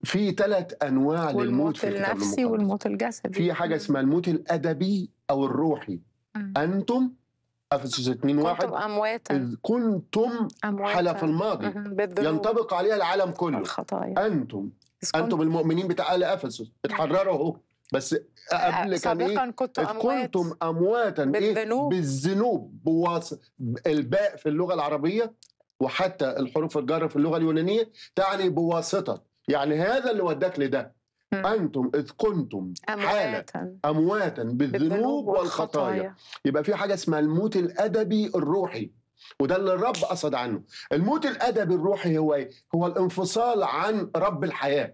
في ثلاث انواع للموت والموت في الكتاب النفسي المقدس والموت الجسدي في حاجه اسمها الموت الادبي او الروحي مم. انتم افسس 2 كنتم واحد امواتا اذ كنتم امواتا حلف الماضي مم. بالذنوب ينطبق عليها العالم كله والخطايا انتم إذ كنت- انتم المؤمنين بتاع ال افسس اتحرروا اهو بس قبل كان ايه سابقا كنت إذ اموات كنتم امواتا ايه بالذنوب. بالذنوب بواس... الباء في اللغه العربيه وحتى الحروف الجاره في اللغه اليونانيه تعني بواسطه يعني هذا اللي وداك لده مم. انتم اذ كنتم حاله امواتا امواتا بالذنوب والخطايا يبقى في حاجه اسمها الموت الادبي الروحي وده اللي الرب قصد عنه الموت الادبي الروحي هو ايه هو الانفصال عن رب الحياه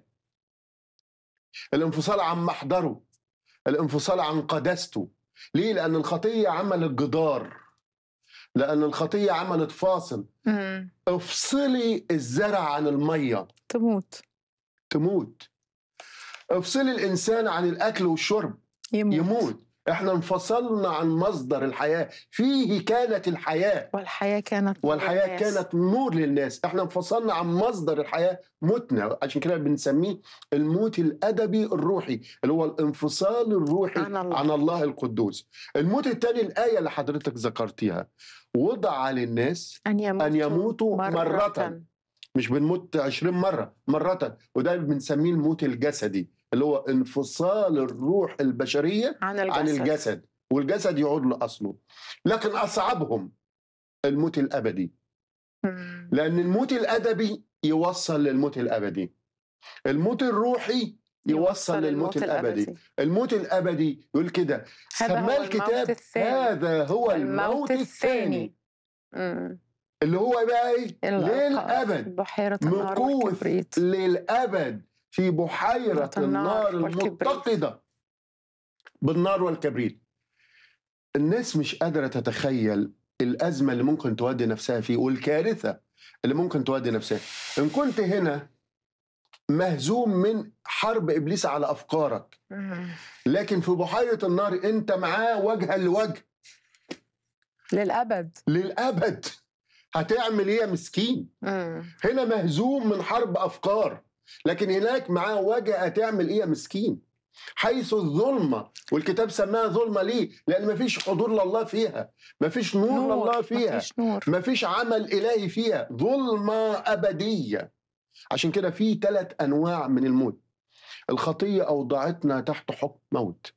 الانفصال عن محضره الانفصال عن قداسته ليه لان الخطيه عملت جدار لان الخطيه عملت فاصل مم. افصلي الزرع عن الميه تموت تموت افصلي الانسان عن الاكل والشرب يموت, يموت احنا انفصلنا عن مصدر الحياه فيه كانت الحياه والحياه كانت نور والحياه للناس. كانت نور للناس احنا انفصلنا عن مصدر الحياه متنا عشان كده بنسميه الموت الادبي الروحي اللي هو الانفصال الروحي عن الله. عن الله القدوس الموت الثاني الايه اللي حضرتك ذكرتيها وضع للناس ان يموتوا, ان يموتوا مرة, مش بنموت 20 مره مره وده بنسميه الموت الجسدي اللي هو انفصال الروح البشريه عن الجسد, عن الجسد والجسد يعود لاصله لكن اصعبهم الموت الابدي مم. لان الموت الادبي يوصل للموت الابدي الموت الروحي يوصل للموت الابدي الموت الابدي يقول كده هذا هو سماه الموت الكتاب الثاني. هذا هو الموت الثاني مم. اللي هو بقى ايه الإلقاء للابد في بحيره النار مكوث والكبريت للابد في بحيره النار النار والكبريت. المتقده بالنار والكبريت الناس مش قادره تتخيل الازمه اللي ممكن تودي نفسها فيه والكارثه اللي ممكن تودي نفسها ان كنت هنا مهزوم من حرب ابليس على افكارك مم. لكن في بحيره النار انت معاه وجها لوجه للابد للابد هتعمل ايه يا مسكين مم. هنا مهزوم من حرب افكار لكن هناك معاه وجه هتعمل ايه يا مسكين حيث الظلمه والكتاب سماها ظلمه ليه لان مفيش حضور لله فيها مفيش نور, لله فيها مفيش نور مفيش عمل الهي فيها ظلمه ابديه عشان كده في ثلاث انواع من الموت الخطيه اوضعتنا تحت حكم موت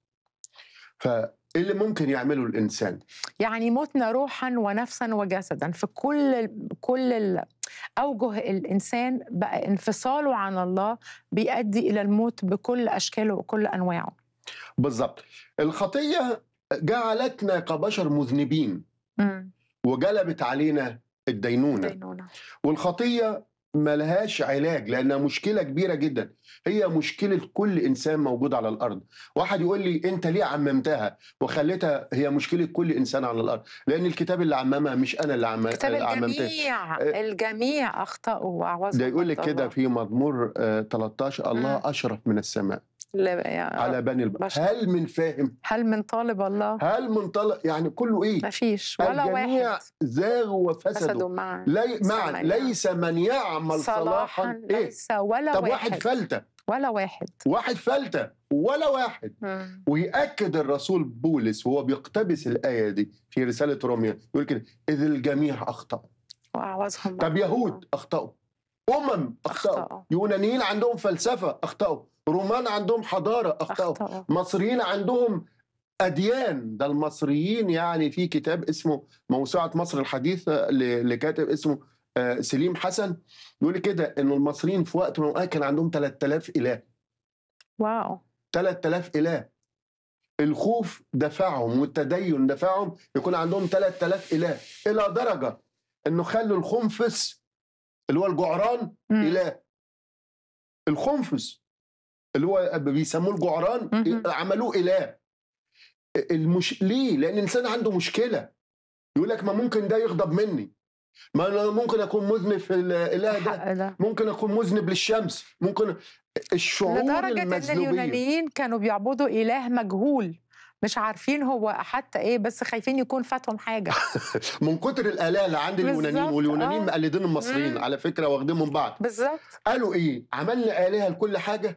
فايه اللي ممكن يعمله الانسان يعني متنا روحا ونفسا وجسدا في كل كل ال- اوجه الانسان بقى انفصاله عن الله بيؤدي الى الموت بكل اشكاله وكل انواعه بالظبط الخطيه جعلتنا كبشر مذنبين مم. وجلبت علينا الدينونه دينونة. والخطيه ملهاش علاج لانها مشكله كبيره جدا هي مشكله كل انسان موجود على الارض واحد يقول لي انت ليه عممتها وخليتها هي مشكله كل انسان على الارض لان الكتاب اللي عممها مش انا اللي عم... كتاب عممتها الجميع الجميع اخطاوا واعوزهم ده يقول لك ضد كده الله. في مزمور آه، 13 الله مم. اشرف من السماء لا يعني على بني البشر بشر. هل من فاهم هل من طالب الله؟ هل من طلق يعني كله ايه ما فيش ولا الجميع واحد زاغوا وفسدوا فسدوا معا لي... معا سمعا. ليس من يعمل صلاحا صلاحا ايه ليس ولا طب واحد, واحد فلتة ولا واحد واحد فلتة ولا واحد مم. ويأكد الرسول بولس وهو بيقتبس الآية دي في رسالة روميا يقول كده إذ الجميع أخطأوا واعوزهم طب ضد يهود الله. أخطأوا أمم أخطأوا أخطأوا. يونانيين عندهم فلسفة أخطأوا رومان عندهم حضارة أخطأوا اخطأوا مصريين عندهم أديان ده المصريين يعني في كتاب اسمه موسوعة مصر الحديثة ل- لكاتب اسمه آه، سليم حسن يقول كده إن المصريين في وقت من الأوقات كان عندهم 3000 إله واو 3000 إله الخوف دفعهم والتدين دفعهم يكون عندهم 3000 إله إلى درجة إنه خلوا الخنفس اللي هو الجعران مم. إله الخنفس اللي هو بيسموه الجعران مهم. عملوه إله المش... ليه؟ لأن الإنسان عنده مشكلة يقول لك ما ممكن ده يغضب مني ما أنا ممكن أكون مذنب في الإله ده حق ده ممكن أكون مذنب للشمس ممكن الشعور لدرجة إن المذنوبية اليونانيين كانوا بيعبدوا إله مجهول مش عارفين هو حتى ايه بس خايفين يكون فاتهم حاجه من كتر الآلهة اللي عند اليونانيين بالظبط، واليونانيين آه. مقلدين المصريين مم. على فكرة واخدين من بعض بالظبط قالوا ايه عملنا آلهة لكل حاجة